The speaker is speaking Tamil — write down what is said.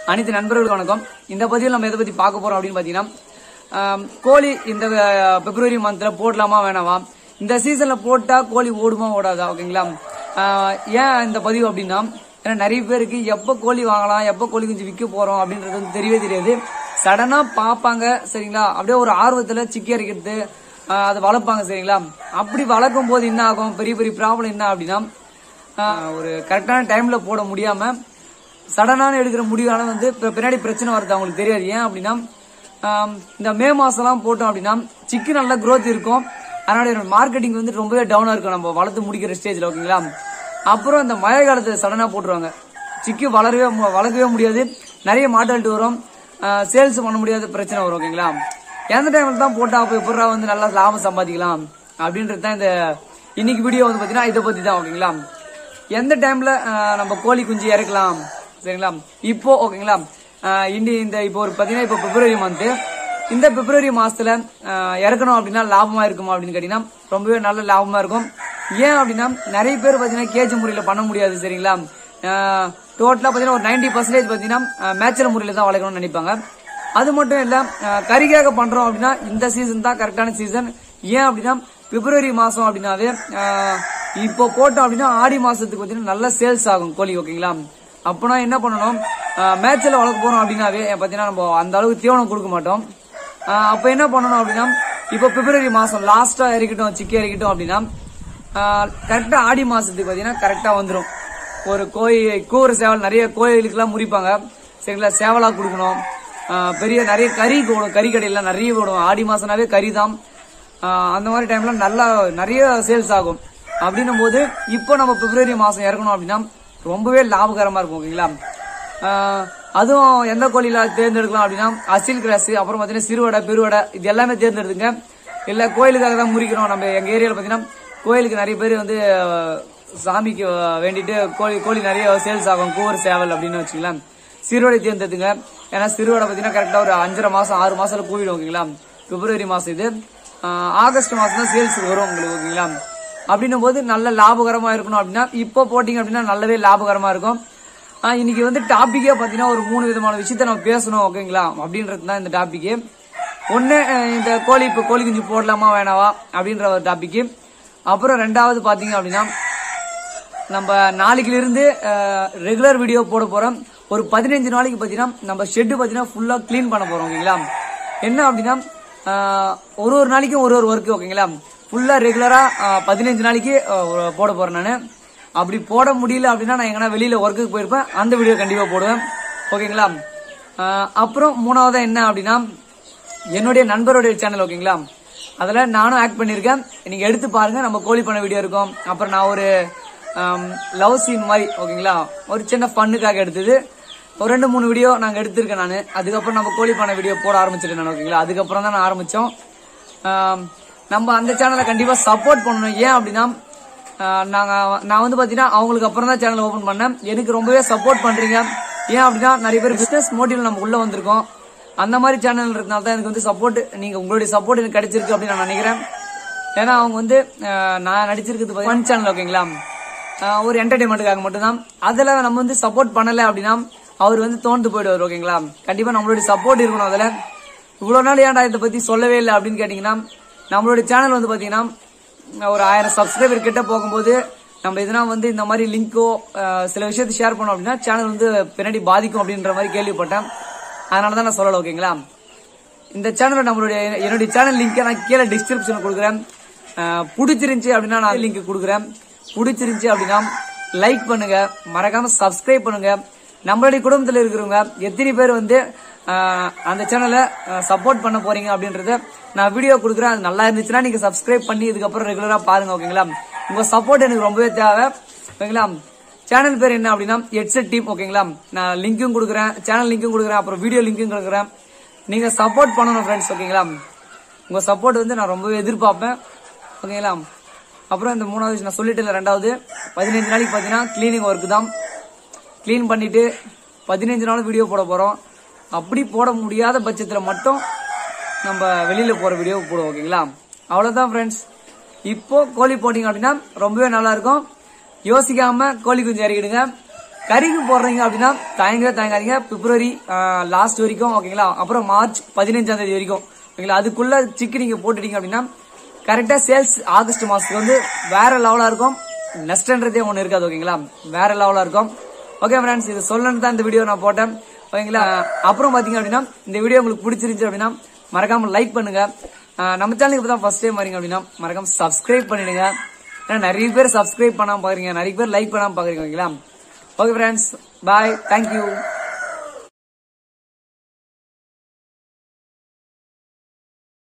அனைத்து நண்பர்களுக்கு வணக்கம் இந்த பதிவில் நம்ம எதை பத்தி பார்க்க போறோம் அப்படின்னு பாத்தீங்கன்னா ஆம், கோழி இந்த அஹ், பிப்ரவரி மந்த்ல போடலாமா வேணாமா இந்த சீசன்ல போட்டா கோழி ஓடுமா ஓடாதா ஓகேங்களா ஆஹ், ஏன் இந்த பதிவு அப்படின்னா ஏன்னா நிறைய பேருக்கு எப்ப கோழி வாங்கலாம் எப்ப கோழி குஞ்சு விற்க போறோம் அப்படின்றது வந்து தெரியவே தெரியாது சடனா பார்ப்பாங்க சரிங்களா அப்படியே ஒரு ஆர்வத்துல சிக்கி அரைக்கிறது ஆஹ், அதை வளர்ப்பாங்க சரிங்களா அப்படி வளர்க்கும் போது என்ன ஆகும் பெரிய பெரிய ப்ராப்ளம் என்ன அப்படின்னா ஆஹ், ஒரு கரெக்டான டைம்ல போட முடியாம சடனான எடுக்கிற முடிவால வந்து இப்ப பின்னாடி பிரச்சனை வருது அவங்களுக்கு தெரியாது ஏன் அப்படின்னா ஆம், இந்த மே மாசம்லாம் போட்டோம் அப்படின்னா சிக்கு நல்ல growth இருக்கும் அதனால மார்க்கெட்டிங் வந்து ரொம்பவே டவுனா இருக்கும் நம்ம வளர்த்து முடிக்கிற ஸ்டேஜ்ல ஓகேங்களா அப்புறம் இந்த மழை காலத்துல சடனா போட்டுருவாங்க சிக்கு வளரவே மு- வளர்க்கவே முடியாது நிறைய மாட்டாலிட்டு வரும் சேல்ஸ் பண்ண முடியாத பிரச்சனை வரும் ஓகேங்களா எந்த டைம்ல தான் போட்டா அப்ப எப்படா வந்து நல்லா லாபம் சம்பாதிக்கலாம் அப்படின்றது தான் இந்த இன்னைக்கு வீடியோ வந்து பாத்தீங்கன்னா இதை பத்தி தான் ஓகேங்களா எந்த டைம்ல அஹ், நம்ம கோழி குஞ்சு இறக்கலாம் சரிங்களா இப்போ ஓகேங்களா அஹ், இனி இந்த இப்போ ஒரு பாத்தீங்கன்னா இப்போ பிப்ரவரி மந்த் இந்த பிப்ரவரி மாசத்துல அஹ், இறக்கணும் அப்படின்னா லாபமா இருக்குமா அப்படின்னு கேட்டீங்கன்னா ரொம்பவே நல்ல லாபமா இருக்கும் ஏன் அப்படின்னா நிறைய பேர் பாத்தீங்கன்னா கேஜ் முறையில பண்ண முடியாது சரிங்களா டோட்டலா பாத்தீங்கன்னா ஒரு நைன்டி பர்சன்டேஜ் பாத்தீங்கன்னா மேட்சல் முறையில தான் வளர்க்கணும்னு நினைப்பாங்க அது மட்டும் இல்ல அஹ், கறிக்காக பண்றோம் அப்படின்னா இந்த சீசன் தான் கரெக்டான சீசன் ஏன் அப்படின்னா பிப்ரவரி மாசம் அப்படின்னாவே அஹ், இப்போ போட்டோம் அப்படின்னா ஆடி மாசத்துக்கு பாத்தீங்கன்னா நல்ல சேல்ஸ் ஆகும் கோழி ஓகேங்களா அப்பனா என்ன பண்ணணும் மேட்ச்ல வளர்க்க போறோம் அப்படின்னாவே பாத்தீங்கன்னா நம்ம அந்த அளவுக்கு தீவனம் கொடுக்க மாட்டோம் அஹ், அப்ப என்ன பண்ணணும் அப்படின்னா இப்போ பிப்ரவரி மாசம் லாஸ்டா இறக்கிட்டோம் சிக்கி இறக்கிட்டோம் அப்படின்னா கரெக்டா ஆடி மாசத்துக்கு பாத்தீங்கன்னா கரெக்டா வந்துரும் ஒரு கோயில் கூறு சேவல் நிறைய கோயிலுக்கெல்லாம் முறிப்பாங்க சரிங்களா சேவலா கொடுக்கணும் ஆஹ் பெரிய நிறைய கறி போடும் கறி கடையெல்லாம் நிறைய போடும் ஆடி மாசம்னாவே கறி தான் ஆஹ் அந்த மாதிரி டைம்ல நல்லா நிறைய சேல்ஸ் ஆகும் அப்படின்னும் போது இப்போ நம்ம பிப்ரவரி மாசம் இறக்கணும் அப்படின்னா ரொம்பவே லாபகரமா இருக்கும் ஓகேங்களா ஆஹ் அதுவும் எந்த கோழியில தேர்ந்தெடுக்கலாம் அப்படின்னா அசில் கிராஸ் அப்புறம் பாத்தீங்கன்னா சிறுவடை பெருவடை இது எல்லாமே தேர்ந்தெடுத்துங்க இல்ல கோயிலுக்காக தான் முறிக்கிறோம் நம்ம எங்க ஏரியால பாத்தீங்கன்னா கோயிலுக்கு நிறைய பேர் வந்து அஹ், சாமிக்கு அஹ், வேண்டிட்டு கோழி கோழி நிறைய சேல்ஸ் ஆகும் கூவர் சேவல் அப்படின்னு வச்சுக்கலாம் சிறுவடை தேர்ந்தெடுத்துங்க ஏன்னா சிறுவடை பாத்தீங்கன்னா கரெக்டா ஒரு அஞ்சரை மாசம் ஆறு மாசத்துல கூவிடும் ஓகேங்களா பிப்ரவரி மாசம் இது ஆஹ், ஆகஸ்ட் மாசம் தான் சேல்ஸ் வரும் உங்களுக்கு ஓகேங்களா அப்படின்னும் போது நல்ல லாபகரமா இருக்கணும் அப்படின்னா இப்போ போட்டீங்க அப்படின்னா நல்லாவே லாபகரமா இருக்கும் ஆஹ், இன்னைக்கு வந்து டாபிக்கே பாத்தீங்கன்னா ஒரு மூணு விதமான விஷயத்த நம்ம பேசணும் ஓகேங்களா அப்படின்றது தான் இந்த டாபிக் ஒண்ணு அஹ், இந்த கோழி இப்ப கோழி குஞ்சு போடலாமா வேணாவா அப்படின்ற ஒரு டாபிக் அப்புறம் ரெண்டாவது பாத்தீங்க அப்படின்னா நம்ம நாளைக்குல இருந்து ரெகுலர் வீடியோ போட போறோம் ஒரு பதினஞ்சு நாளைக்கு பாத்தீங்கன்னா நம்ம ஷெட் பாத்தீங்கன்னா ஃபுல்லா க்ளீன் பண்ண போறோம் ஓகேங்களா என்ன அப்படின்னா அஹ், ஒரு ஒரு நாளைக்கும் ஒரு ஒரு ஒர்க் ஓகேங்களா ஃபுல்லா ரெகுலரா பதினஞ்சு நாளைக்கு அஹ், ஒரு- போட போறேன் நான் அப்படி போட முடியல அப்படின்னா நான் எங்கன்னா வெளியில ஒர்க்குக்கு போயிருப்பேன் அந்த வீடியோ கண்டிப்பா போடுவேன் ஓகேங்களா அஹ், அப்புறம் மூணாவதா என்ன அப்படின்னா என்னுடைய நண்பருடைய சேனல் ஓகேங்களா அதுல நானும் ஆக்ட் பண்ணிருக்கேன் நீங்க எடுத்து பாருங்க நம்ம கோழி பண்ண வீடியோ இருக்கும் அப்புறம் நான் ஒரு லவ் சீன் மாதிரி ஓகேங்களா ஒரு சின்ன ஃபன்னுக்காக எடுத்தது ஒரு ரெண்டு மூணு வீடியோ நாங்க எடுத்திருக்கேன் நான் அதுக்கப்புறம் நம்ம கோழி பண்ண வீடியோ போட ஆரம்பிச்சிட்டேன் நான் ஓகேங்களா அதுக்கப்புறம் தான் நான் ஆரம்பிச்சோம் ஆம், நம்ம அந்த சேனலை கண்டிப்பா சப்போர்ட் பண்ணணும் ஏன் அப்படின்னா ஆஹ், நாங்க நான் வந்து பாத்தீங்கன்னா அவங்களுக்கு அப்புறம் தான் சேனல் ஓபன் பண்ணேன் எனக்கு ரொம்பவே சப்போர்ட் பண்றீங்க ஏன் அப்படின்னா நிறைய பேர் பிசினஸ் மோட்டிவ்ல நம்ம உள்ள வந்திருக்கோம் அந்த மாதிரி சேனல் இருக்கனால தான் எனக்கு வந்து சப்போர்ட் நீங்க உங்களுடைய சப்போர்ட் எனக்கு கிடைச்சிருக்கு அப்படின்னு நான் நினைக்கிறேன் ஏன்னா அவங்க வந்து ஆஹ், நான் நடிச்சிருக்கிறது ஒன் சேனல் ஓகேங்களா ஆஹ், ஒரு என்டர்டைன்மெண்ட்டுக்காக மட்டும்தான் அதுல நம்ம வந்து சப்போர்ட் பண்ணல அப்படின்னா அவர் வந்து தோண்டு போயிடுவார் ஓகேங்களா கண்டிப்பா நம்மளுடைய சப்போர்ட் இருக்கணும் அதுல இவ்வளவு நாள் ஏன்டா இதை பத்தி சொல்லவே இல்லை அப்படின்னு கேட்டீங்கன்னா நம்மளுடைய சேனல் வந்து பாத்தீங்கன்னா ஒரு ஆயிரம் சப்ஸ்கிரைபர் கிட்ட போகும்போது நம்ம எதுனா வந்து இந்த மாதிரி லிங்கோ சில விஷயத்தை ஷேர் பண்ணோம் அப்படின்னா சேனல் வந்து பின்னாடி பாதிக்கும் அப்படின்ற மாதிரி கேள்விப்பட்டேன் அதனால தான் நான் சொல்லல ஓகேங்களா இந்த சேனல் நம்மளுடைய என்னுடைய சேனல் லிங்கை நான் கீழே டிஸ்கிரிப்ஷன் கொடுக்குறேன் அஹ், பிடிச்சிருந்துச்சி அப்படின்னா நான் லிங்க் கொடுக்குறேன் பிடிச்சிருந்துச்சி அப்படின்னா லைக் பண்ணுங்க மறக்காம சப்ஸ்கிரைப் பண்ணுங்க நம்மளுடைய குடும்பத்தில் இருக்கிறவங்க எத்தனை பேர் வந்து அஹ், அந்த சேனலை சப்போர்ட் பண்ண போறீங்க அப்படின்றத நான் வீடியோ கொடுக்குறேன் அது நல்லா இருந்துச்சுன்னா நீங்க சப்ஸ்கிரைப் பண்ணி இதுக்கப்புறம் ரெகுலரா பாருங்க ஓகேங்களா உங்க சப்போர்ட் எனக்கு ரொம்பவே தேவை ஓகேங்களா சேனல் பேர் என்ன அப்படின்னா ஹெட்செட் டீம் ஓகேங்களா நான் லிங்க்கும் கொடுக்குறேன் சேனல் லிங்க்கும் கொடுக்குறேன் அப்புறம் வீடியோ லிங்க்கும் கொடுக்குறேன் நீங்க சப்போர்ட் பண்ணணும் ஃப்ரெண்ட்ஸ் ஓகேங்களா உங்க சப்போர்ட் வந்து நான் ரொம்பவே எதிர்பார்ப்பேன் ஓகேங்களா அப்புறம் இந்த மூணாவது விஷயம் நான் சொல்லிட்டேன் ரெண்டாவது பதினஞ்சு நாளைக்கு பார்த்தீங்கன்னா கிளீனிங் ஒர்க் தான் க்ளீன் பண்ணிட்டு பதினஞ்சு நாள் வீடியோ போட போறோம் அப்படி போட முடியாத பட்சத்துல மட்டும் நம்ம வெளியில போற வீடியோ போடுவோம் ஓகேங்களா அவ்வளவுதான் ஃப்ரெண்ட்ஸ் இப்போ கோழி போட்டீங்க அப்படின்னா ரொம்பவே நல்லா இருக்கும் யோசிக்காம கோழி குஞ்சு இறக்கிடுங்க கறிக்கு போடுறீங்க அப்படின்னா தயங்கவே தயங்காதீங்க பிப்ரவரி லாஸ்ட் வரைக்கும் ஓகேங்களா அப்புறம் மார்ச் பதினஞ்சாம் தேதி வரைக்கும் ஓகேங்களா அதுக்குள்ள சிக்கன் நீங்க போட்டுட்டீங்க அப்படின்னா கரெக்டா சேல்ஸ் ஆகஸ்ட் மாசத்துக்கு வந்து வேற லெவலா இருக்கும் நெஸ்ட்ன்றதே ஒண்ணு இருக்காது ஓகேங்களா வேற லெவலா இருக்கும் ஓகே ஃப்ரெண்ட்ஸ் இது சொல்லணும் தான் இந்த வீடியோ நான் போட்டேன் ஓகேங்களா அப்புறம் பாத்தீங்க அப்படின்னா இந்த வீடியோ உங்களுக்கு பிடிச்சிருந்துச்சு அப்படின்னா மறக்காம லைக் பண்ணுங்க அஹ் நம்ம சேனலுக்கு இப்போ தான் ஃபர்ஸ்ட் டைம் வரீங்க அப்படின்னா மறக்காம சப்ஸ்கிரைப் பண்ணிடுங்க ஏன்னா நிறைய பேர் சப்ஸ்கிரைப் பண்ணாம பாக்குறீங்க நிறைய பேர் லைக் பண்ணாம பாக்குறீங்க ஓகேங்களா ஓகே ஃப்ரெண்ட்ஸ் பாய் தேங்க்யூ